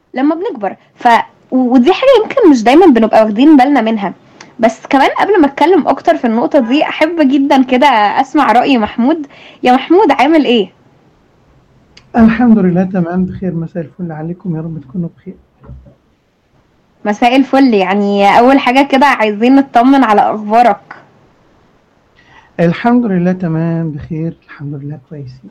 لما بنكبر ف ودي حاجه يمكن مش دايما بنبقى واخدين بالنا منها بس كمان قبل ما اتكلم اكتر في النقطه دي احب جدا كده اسمع راي محمود يا محمود عامل ايه الحمد لله تمام بخير مساء الفل عليكم يا رب تكونوا بخير مساء الفل يعني اول حاجه كده عايزين نطمن على اخبارك الحمد لله تمام بخير الحمد لله كويسين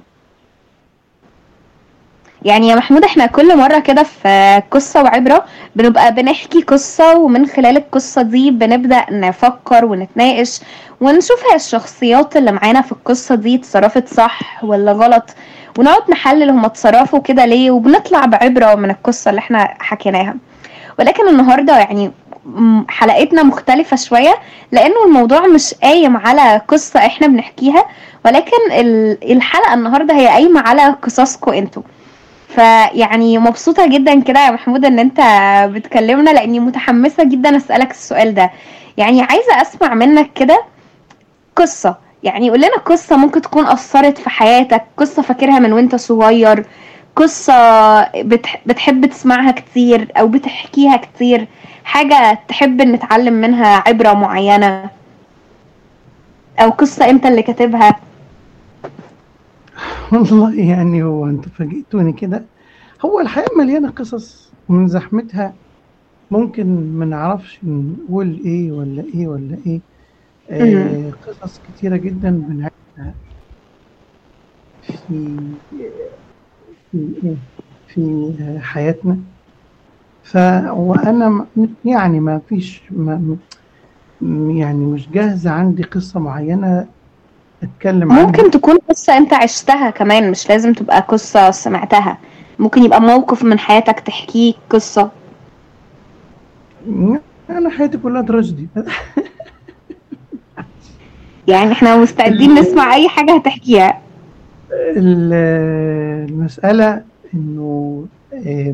يعني يا محمود احنا كل مرة كده في قصة وعبرة بنبقى بنحكي قصة ومن خلال القصة دي بنبدأ نفكر ونتناقش ونشوف هي الشخصيات اللي معانا في القصة دي اتصرفت صح ولا غلط ونقعد نحلل هما اتصرفوا كده ليه وبنطلع بعبرة من القصة اللي احنا حكيناها ولكن النهاردة يعني م- حلقتنا مختلفة شوية لأنه الموضوع مش قايم على قصة احنا بنحكيها ولكن ال- الحلقة النهاردة هي قايمة على قصصكم انتوا فيعني مبسوطة جدا كده يا محمود ان انت بتكلمنا لاني متحمسة جدا اسألك السؤال ده يعني عايزة اسمع منك كده قصة يعني قول لنا قصة ممكن تكون أثرت في حياتك قصة فاكرها من وانت صغير قصة بتح... بتحب تسمعها كتير أو بتحكيها كتير حاجة تحب إن نتعلم منها عبرة معينة أو قصة أنت اللي كاتبها والله يعني هو انتوا فاجئتوني كده هو الحياة مليانة قصص ومن زحمتها ممكن ما نعرفش نقول ايه ولا ايه ولا ايه آه مم. قصص كتيرة جدا بنعيشها في في ايه في آه، حياتنا ف وانا م- يعني ما فيش ما م- يعني مش جاهزة عندي قصة معينة اتكلم عنها ممكن تكون قصة أنت عشتها كمان مش لازم تبقى قصة سمعتها ممكن يبقى موقف من حياتك تحكيه قصة انا حياتي كلها تراجيدي يعني احنا مستعدين نسمع أي حاجة هتحكيها ال- المسألة إنه آه،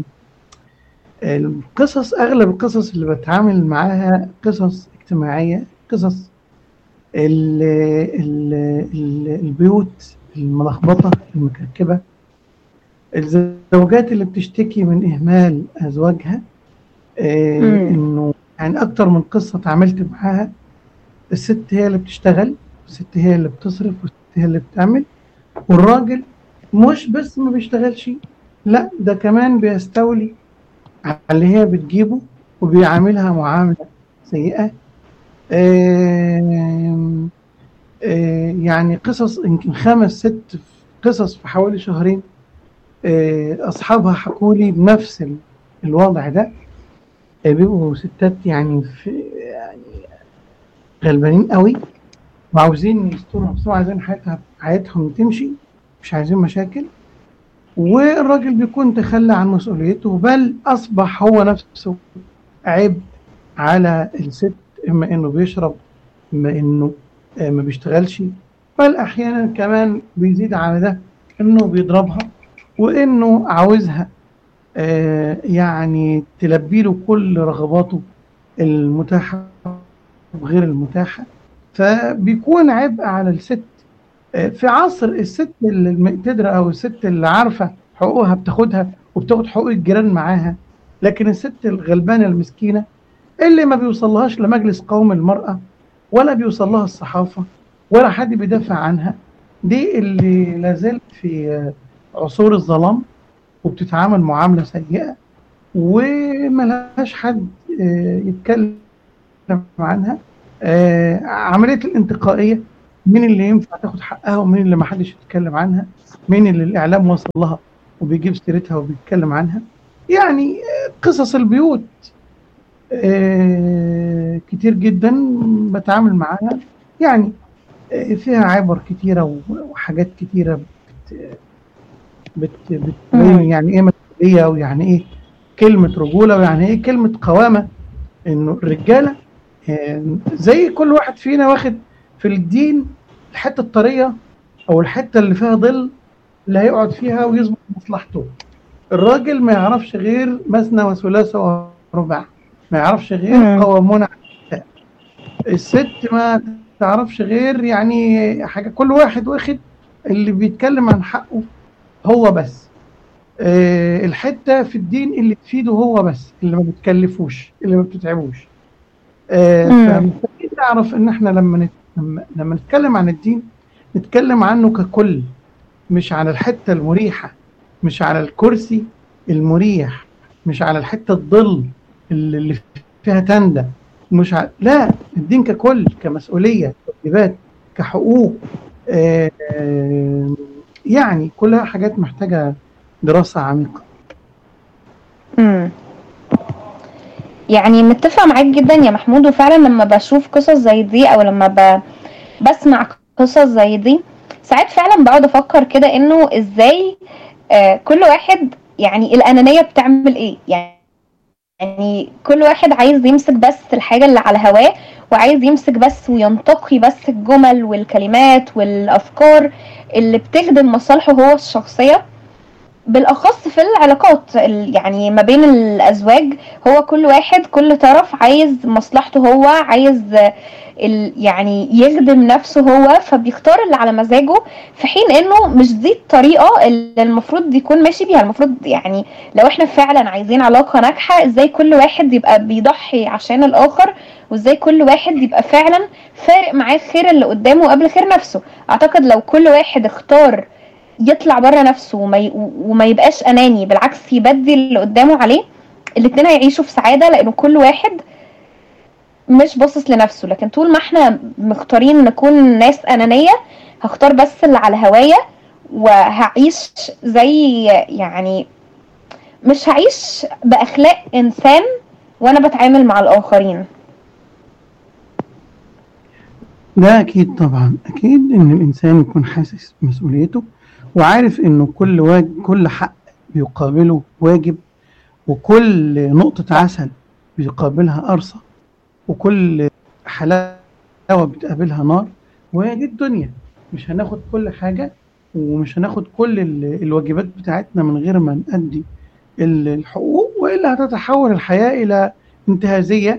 القصص أغلب القصص اللي بتعامل معاها قصص اجتماعية قصص ال ال ال البيوت الملخبطة المكركبة الزوجات اللي بتشتكي من إهمال أزواجها آه، مم. إنه يعني أكتر من قصة اتعاملت معاها الست هي اللي بتشتغل والست هي اللي بتصرف والست هي اللي بتعمل والراجل مش بس ما بيشتغلش لا ده كمان بيستولي على اللي هي بتجيبه وبيعاملها معاملة سيئة آم، آه، يعني قصص يمكن خمس ست قصص في حوالي شهرين آه، أصحابها حكوا لي بنفس ال- الوضع ده آه، بيبقوا ستات يعني في يعني غلبانين قوي وعاوزين يستروا نفسهم عايزين حياتها حياتهم تمشي مش عايزين مشاكل والراجل بيكون تخلى عن مسؤوليته بل أصبح هو نفسه عبء على الست إما إنه بيشرب إما إنه آه، ما بيشتغلش بل أحيانا كمان بيزيد على ده إنه بيضربها وإنه عاوزها آه، يعني تلبي له كل رغباته المتاحة وغير المتاحة فبيكون عبء على الست آه، في عصر الست اللي المقتدرة أو الست اللي عارفة حقوقها بتاخدها وبتاخد حقوق الجيران معاها لكن الست الغلبانة المسكينة اللي ما بيوصلهاش لمجلس قوم المرأة ولا بيوصلها الصحافة ولا حد بيدافع عنها دي اللي لازال في آه، عصور الظلام وبتتعامل معاملة سيئة وملهاش حد آه، يتكلم عنها آه، عملية الانتقائية مين اللي ينفع تاخد حقها ومين اللي ما حدش يتكلم عنها مين اللي الإعلام وصل لها وبيجيب سيرتها وبيتكلم عنها يعني آه، قصص البيوت آه، كتير جدا بتعامل معاها يعني آه، فيها عبر كتيرة و- وحاجات كتيرة بت بت بتبين مم. يعني ايه مسؤولية ويعني ايه كلمة رجولة ويعني ايه كلمة قوامة انه الرجالة آه، زي كل واحد فينا واخد في الدين الحتة الطرية او الحتة اللي فيها ظل اللي هيقعد فيها ويظبط مصلحته الراجل ما يعرفش غير مثنى وثلاثة ورباع ما يعرفش غير مم. قوامون على النساء الست ما تعرفش غير يعني حاجة كل واحد واخد اللي بيتكلم عن حقه هو بس آه، الحته في الدين اللي تفيده هو بس اللي ما بتكلفوش اللي ما بتتعبوش آه، مم. فمحتاجين نعرف ان احنا لما نت... لما- لما نتكلم عن الدين نتكلم عنه ككل مش على الحته المريحه مش على الكرسي المريح مش على الحته الظل اللي اللي فيها تندة مش ع... لا الدين ككل كمسؤوليه كواجبات كحقوق آه، آه، يعني كلها حاجات محتاجه دراسه عميقه امم يعني متفقة معاك جدا يا محمود وفعلا لما بشوف قصص زي دي او لما ب... بسمع قصص زي دي ساعات فعلا بقعد افكر كده انه ازاي آه كل واحد يعني الانانية بتعمل ايه يعني يعني كل واحد عايز يمسك بس الحاجة اللي على هواه وعايز يمسك بس وينتقي بس الجمل والكلمات والافكار اللي بتخدم مصالحه هو الشخصية بالاخص في العلاقات ال- يعني ما بين الازواج هو كل واحد كل طرف عايز مصلحته هو عايز ال يعني يخدم نفسه هو فبيختار اللي على مزاجه في حين انه مش دي الطريقه اللي المفروض يكون ماشي بيها المفروض يعني لو احنا فعلا عايزين علاقه ناجحه ازاي كل واحد يبقى بيضحي عشان الاخر وازاي كل واحد يبقى فعلا فارق معاه خير اللي قدامه قبل خير نفسه اعتقد لو كل واحد اختار يطلع بره نفسه وما, ي... وما يبقاش اناني بالعكس يبدي اللي قدامه عليه الاتنين هيعيشوا في سعاده لانه كل واحد مش باصص لنفسه لكن طول ما احنا مختارين نكون ناس انانيه هختار بس اللي على هوايا وهعيش زي يعني مش هعيش باخلاق انسان وانا بتعامل مع الاخرين ده أكيد طبعا أكيد إن الإنسان يكون حاسس بمسؤوليته وعارف إنه كل واجب كل حق بيقابله واجب وكل نقطة عسل بيقابلها قرصة وكل حلاوة بتقابلها نار وهي دي الدنيا مش هناخد كل حاجة ومش هناخد كل ال- الواجبات بتاعتنا من غير ما نأدي ال- الحقوق وإلا هتتحول الحياة إلى انتهازية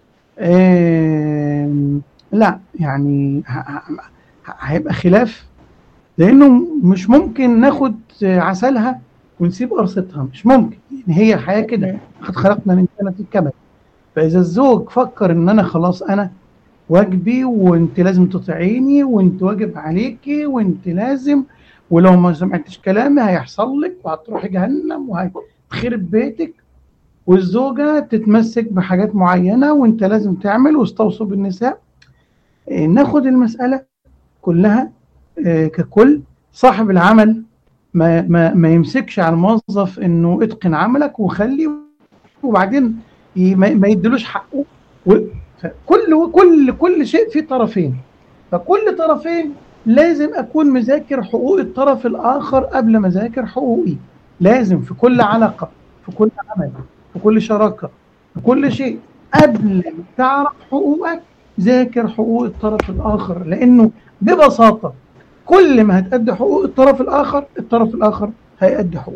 آم، لا يعني ه- ه- ه- هيبقى خلاف لانه مش ممكن ناخد عسلها ونسيب قرصتها مش ممكن يعني هي الحياه كده قد خلقنا الانسان في كبد فاذا الزوج فكر ان انا خلاص انا واجبي وانت لازم تطيعيني وانت واجب عليكي وانت لازم ولو ما سمعتش كلامي هيحصل لك وهتروحي جهنم وهيخرب بيتك والزوجه تتمسك بحاجات معينه وانت لازم تعمل واستوصوا بالنساء آه، ناخد المساله كلها آه، ككل صاحب العمل ما ما ما يمسكش على الموظف انه اتقن عملك وخلي وبعدين ي- ما ما يدلوش حقه و- فكل كل كل شيء فيه طرفين فكل طرفين لازم اكون مذاكر حقوق الطرف الاخر قبل ما اذاكر حقوقي لازم في كل علاقه في كل عمل في كل شراكه في كل شيء قبل ما تعرف حقوقك ذاكر حقوق الطرف الاخر لانه ببساطه كل ما هتأدي حقوق الطرف الاخر الطرف الاخر هيأدي حقوق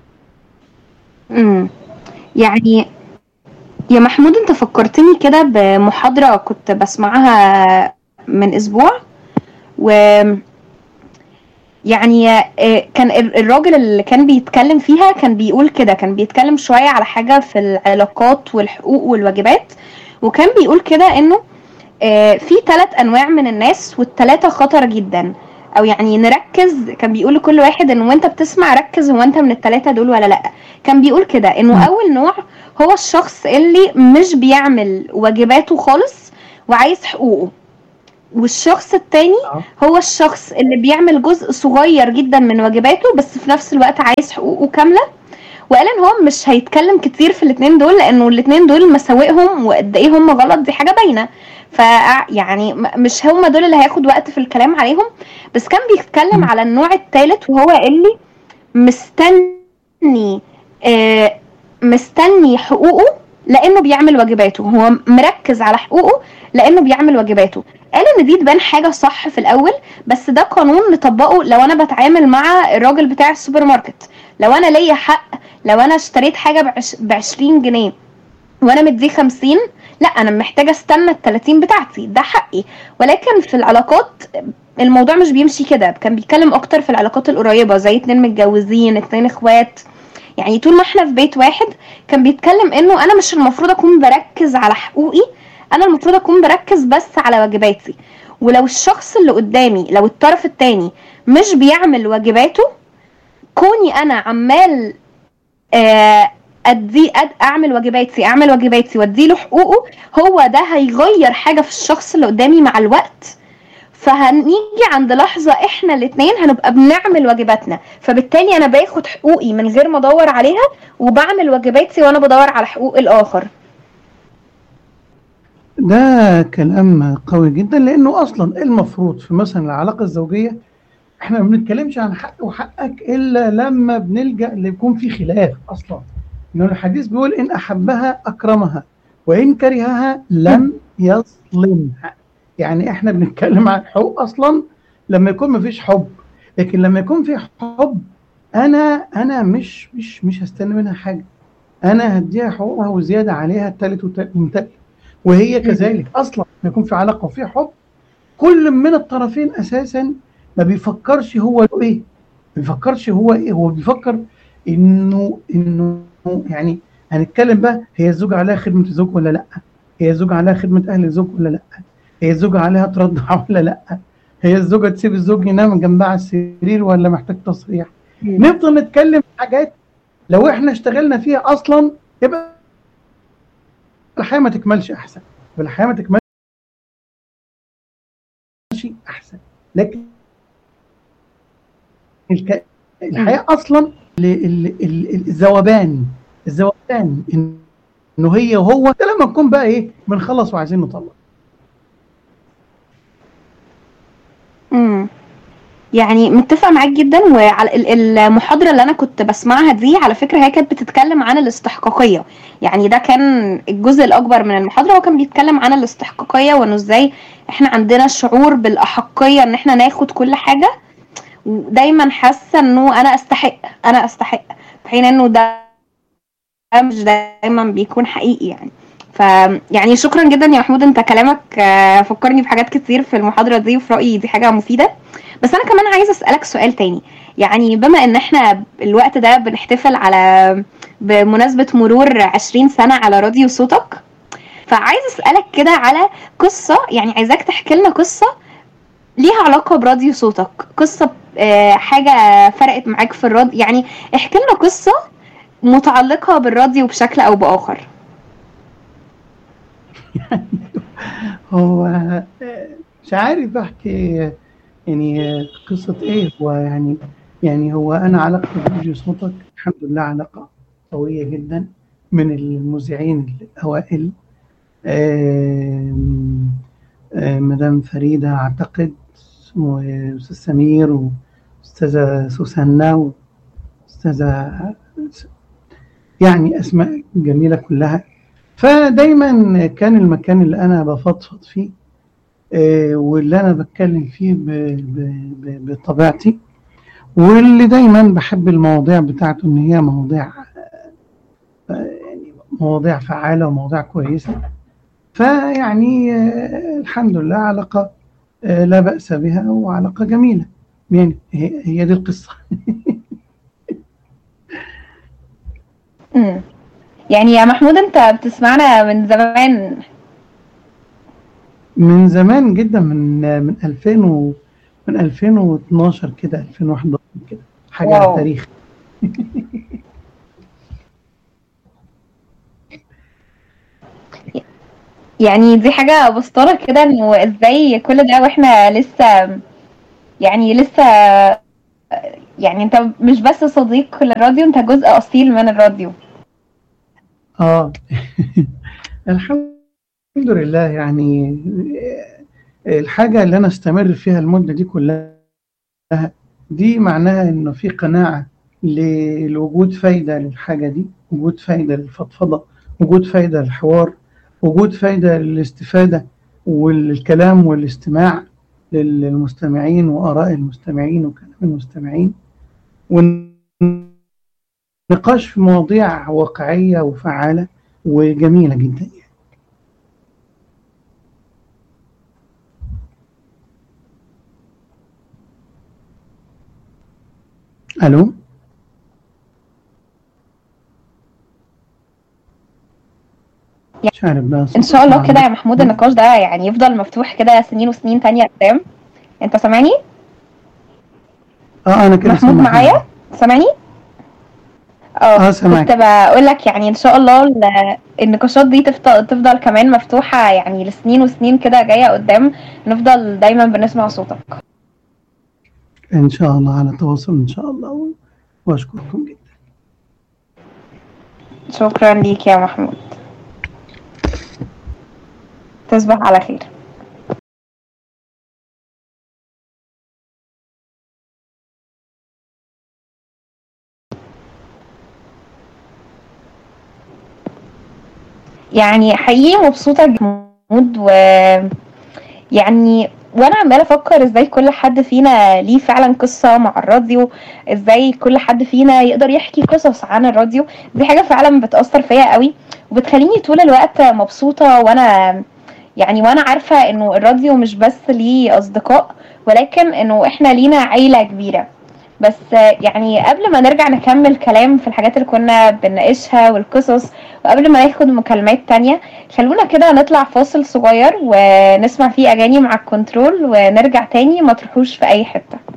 امم يعني يا محمود انت فكرتني كده بمحاضرة كنت بسمعها من اسبوع و يعني آه، كان ال- الراجل اللي كان بيتكلم فيها كان بيقول كده كان بيتكلم شوية على حاجة في العلاقات والحقوق والواجبات وكان بيقول كده انه آه، في ثلاث انواع من الناس والثلاثة خطر جدا او يعني نركز كان بيقول لكل واحد انه وانت بتسمع ركز هو انت من الثلاثة دول ولا لا كان بيقول كده انه مم. اول نوع هو الشخص اللي مش بيعمل واجباته خالص وعايز حقوقه والشخص التاني آه. هو الشخص اللي بيعمل جزء صغير جدا من واجباته بس في نفس الوقت عايز حقوقه كاملة وقال ان هو مش هيتكلم كتير في الاتنين دول لانه الاتنين دول مساوئهم وقد ايه هم غلط دي حاجة باينة ف يعني م- مش هم دول اللي هياخد وقت في الكلام عليهم بس كان بيتكلم مم. على النوع الثالث وهو اللي مستني آه مستني حقوقه لانه بيعمل واجباته هو مركز على حقوقه لانه بيعمل واجباته قال ان دي تبان حاجه صح في الاول بس ده قانون نطبقه لو انا بتعامل مع الراجل بتاع السوبر ماركت لو انا ليا حق لو انا اشتريت حاجه بعش- ب 20 جنيه وانا مديه 50 لا انا محتاجه استنى ال 30 بتاعتي ده حقي ولكن في العلاقات الموضوع مش بيمشي كده كان بيتكلم اكتر في العلاقات القريبه زي اتنين متجوزين اتنين اخوات يعني طول ما احنا في بيت واحد كان بيتكلم انه انا مش المفروض اكون بركز على حقوقي انا المفروض اكون بركز بس على واجباتي ولو الشخص اللي قدامي لو الطرف التاني مش بيعمل واجباته كوني انا عمال آه، ادي أد اعمل واجباتي اعمل واجباتي واديله حقوقه هو ده هيغير حاجه في الشخص اللي قدامي مع الوقت فهنيجي عند لحظه احنا الاتنين هنبقى بنعمل واجباتنا فبالتالي انا باخد حقوقي من غير ما ادور عليها وبعمل واجباتي وانا بدور على حقوق الاخر ده كلام قوي جدا لانه اصلا المفروض في مثلا العلاقه الزوجيه احنا ما بنتكلمش عن حق وحقك الا لما بنلجا ليكون في خلاف اصلا انه الحديث بيقول ان احبها اكرمها وان كرهها لم يظلمها يعني احنا بنتكلم عن حقوق اصلا لما يكون ما فيش حب لكن لما يكون في حب انا انا مش مش مش هستنى منها حاجه انا هديها حقوقها وزياده عليها التالت والتالت وهي كذلك اصلا لما يكون في علاقه وفي حب كل من الطرفين اساسا ما بيفكرش هو ايه ما بيفكرش هو ايه هو بيفكر انه انه يعني هنتكلم بقى هي الزوجة عليها خدمة الزوج ولا لا هي الزوجة عليها خدمة أهل الزوج ولا لا هي الزوجة عليها ترضع ولا لا هي الزوجة تسيب الزوج ينام جنبها على السرير ولا محتاج تصريح نفضل نتكلم في حاجات لو احنا اشتغلنا فيها اصلا يبقى الحياة ما تكملش احسن الحياة ما تكملش احسن لكن الك... الحياة اصلا ال- ال- ال- الذوبان الذوبان انه هي وهو ده لما نكون بقى ايه بنخلص وعايزين نطلق امم يعني متفق معاك جدا وعلى ال- المحاضرة اللي أنا كنت بسمعها دي على فكرة هي كانت بتتكلم عن الاستحقاقية يعني ده كان الجزء الأكبر من المحاضرة هو كان بيتكلم عن الاستحقاقية وإنه إزاي إحنا عندنا شعور بالأحقية إن إحنا ناخد كل حاجة ودايما حاسة إنه أنا أستحق أنا أستحق في حين إنه ده مش دايما بيكون حقيقي يعني ف يعني شكرا جدا يا محمود انت كلامك آه، فكرني بحاجات كتير في المحاضرة دي وفي رأيي دي حاجة مفيدة بس انا كمان عايزه اسالك سؤال تاني يعني بما ان احنا الوقت ده بنحتفل على بمناسبه مرور 20 سنه على راديو صوتك فعايز اسالك كده على قصه يعني عايزاك تحكي لنا قصه ليها علاقه براديو صوتك قصه آه، حاجه فرقت معاك في الراديو يعني احكي لنا قصه متعلقه بالراديو بشكل او باخر هو آه، مش عارف احكي يعني آه، قصة ايه هو يعني يعني هو انا علاقتي براديو صوتك الحمد لله علاقة قوية جدا من المذيعين الاوائل آم، آم، مدام فريدة اعتقد واستاذ سمير واستاذة سوسنة واستاذة يعني اسماء جميلة كلها فدايما كان المكان اللي انا بفضفض فيه آه، واللي انا بتكلم فيه ب- ب- ب- بطبيعتي واللي دايما بحب المواضيع بتاعته ان هي مواضيع آه، يعني مواضيع فعالة ومواضيع كويسة فيعني آه، الحمد لله علاقة آه، لا بأس بها وعلاقة جميلة يعني هي هي دي القصة امم يعني يا محمود انت بتسمعنا من زمان من زمان جدا من من 2000 و من 2012 كده 2011 كده حاجة على واو. التاريخ يعني دي حاجة بسطانة كده انه ازاي كل ده واحنا لسه يعني لسه يعني انت مش بس صديق للراديو انت جزء اصيل من الراديو اه الحمد لله يعني الحاجة اللي أنا استمر فيها المدة دي كلها دي معناها إنه في قناعة ل- لوجود فايدة للحاجة دي وجود فايدة للفضفضة وجود فايدة للحوار وجود فايدة للاستفادة والكلام والاستماع للمستمعين وآراء المستمعين وكلام المستمعين والنقاش في مواضيع واقعية وفعالة وجميلة جدا يعني. ألو مش عارف بقى ان شاء الله صوتك كده يا عندك. محمود النقاش ده يعني يفضل مفتوح كده سنين وسنين تانية قدام انت سامعني اه انا كده محمود سامعك. معايا سامعني اه اه سامعك كنت بقول لك يعني ان شاء الله ال- النقاشات دي تفضل تفضل كمان مفتوحة يعني لسنين وسنين كده جاية قدام نفضل دايما بنسمع صوتك ان شاء الله على تواصل ان شاء الله واشكركم جدا شكرا ليك يا محمود تصبح على خير يعني حقيقي مبسوطة جدا و يعني وانا عمالة افكر ازاي كل حد فينا ليه فعلا قصة مع الراديو ازاي كل حد فينا يقدر يحكي قصص عن الراديو دي حاجة فعلا بتأثر فيا قوي وبتخليني طول الوقت مبسوطة وانا يعني وانا عارفة انه الراديو مش بس ليه اصدقاء ولكن انه احنا لينا عيلة كبيرة بس يعني قبل ما نرجع نكمل كلام في الحاجات اللي كنا بنناقشها والقصص وقبل ما ناخد مكالمات تانية خلونا كده نطلع فاصل صغير ونسمع فيه اغاني مع الكنترول ونرجع تاني ما تروحوش في اي حتة